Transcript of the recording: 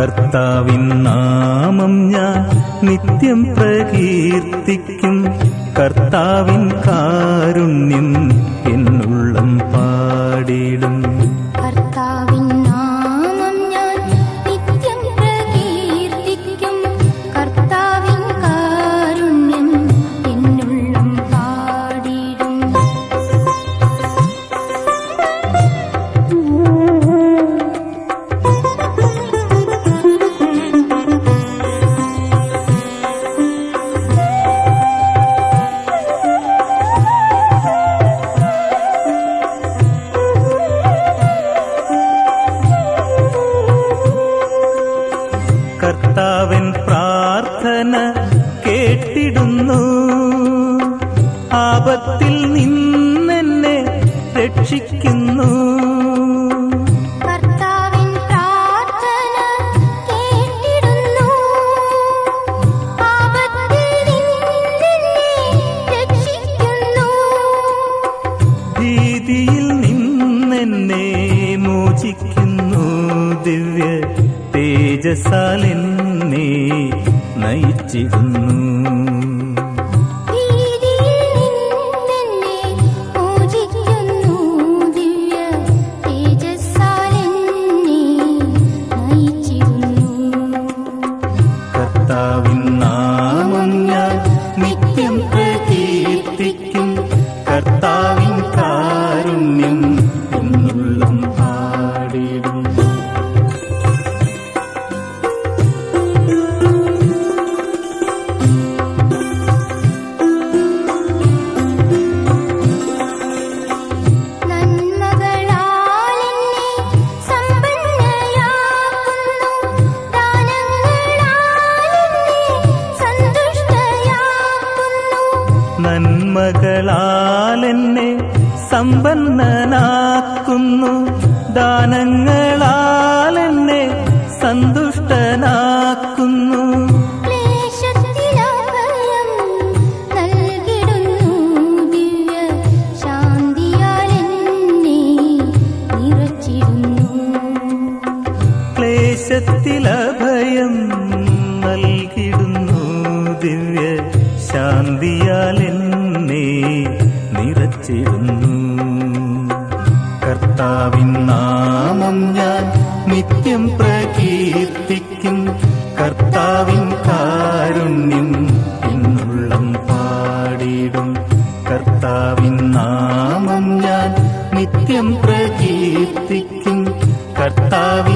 കർത്താവിൻ നാമം ഞാൻ നിത്യം പ്രകീർത്തിക്കും കർത്താവിൻ കാരുണ്യം എന്നുള്ളം പാടിടും കർത്താവിൻ നാമം ഞാൻ നിത്യം പ്രകീർത്തിക്കും കർത്താവിൻ കാരുണ്യം എന്നുള്ളം പാടിടും കർത്താവൻ പ്രാർത്ഥന കേട്ടിടുന്നു ആപത്തിൽ നിന്നെന്നെ രക്ഷിക്കുന്നു കർത്താവിൻ പ്രാർത്ഥന കേട്ടിടുന്നു ആപത്തിൽ നിന്നെന്നെ രക്ഷിക്കുന്നു ഭീതിയിൽ നിന്നെന്നെ മോചിക്കുന്നു ദിവ്യ തേജസാൽ എന്നെ നയിച്ചിരുന്നു ഭീതിയിൽ നിന്നെന്നെ മോചിക്കുന്നു ദിവ്യ തേജസ്സാൽ എന്നെ നയിച്ചിരുന്നു കർത്താവിൻ നാമം ഞാൻ നിത്യം പ്രകീർത്തിക്കും കർത്താവിൻ കാരുണ്യം എന്നുള്ളം പാടിടും നന്മകളാൽ എന്നെ സമ്പന്നയാക്കുന്നു ദാനങ്ങളാൽ എന്നെ സന്തുഷ്ടയാക്കുന്നു നന്മകളാൽ എന്നെ സമ്പന്നനാക്കുന്നു ദാനങ്ങളാൽ എന്നെ സന്തുഷ്ടനാക്കുന്നു ക്ലേശത്തിലഭയം നൽകിടുന്നു ദിവ്യ ശാന്തിയാൽ എന്നെ നിറച്ചിടുന്നു ക്ലേശത്തിലഭയം നൽകിടുന്നു ദിവ്യ ശാന്തിയാൽ എന്നെ നിറച്ചിരുന്നു കർത്താവിൻ നാമം ഞാൻ നിത്യം പ്രകീർത്തിക്കും കർത്താവിൻ കാരുണ്യം എന്നുള്ളം പാടിടും കർത്താവിൻ നാമം ഞാൻ നിത്യം പ്രകീർത്തിക്കും കർത്താവിൻ